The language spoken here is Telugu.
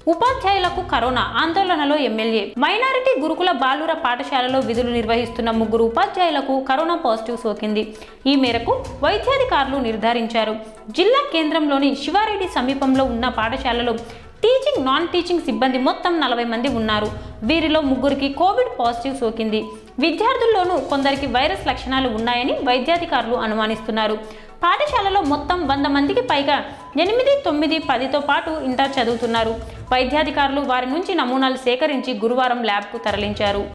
ఉపాధ్యాయులకు కరోనా ఆందోళనలో ఎమ్మెల్యే మైనారిటీ గురుకుల బాలుర పాఠశాలలో విధులు నిర్వహిస్తున్న ముగ్గురు ఉపాధ్యాయులకు కరోనా పాజిటివ్ సోకింది ఈ మేరకు వైద్యాధికారులు నిర్ధారించారు జిల్లా కేంద్రంలోని శివారెడ్డి సమీపంలో ఉన్న పాఠశాలలో టీచింగ్ నాన్ టీచింగ్ సిబ్బంది మొత్తం నలభై మంది ఉన్నారు వీరిలో ముగ్గురికి కోవిడ్ పాజిటివ్ సోకింది విద్యార్థుల్లోనూ కొందరికి వైరస్ లక్షణాలు ఉన్నాయని వైద్యాధికారులు అనుమానిస్తున్నారు పాఠశాలలో మొత్తం వంద మందికి పైగా ఎనిమిది తొమ్మిది పదితో పాటు ఇంటర్ చదువుతున్నారు వైద్యాధికారులు వారి నుంచి నమూనాలు సేకరించి గురువారం ల్యాబ్కు తరలించారు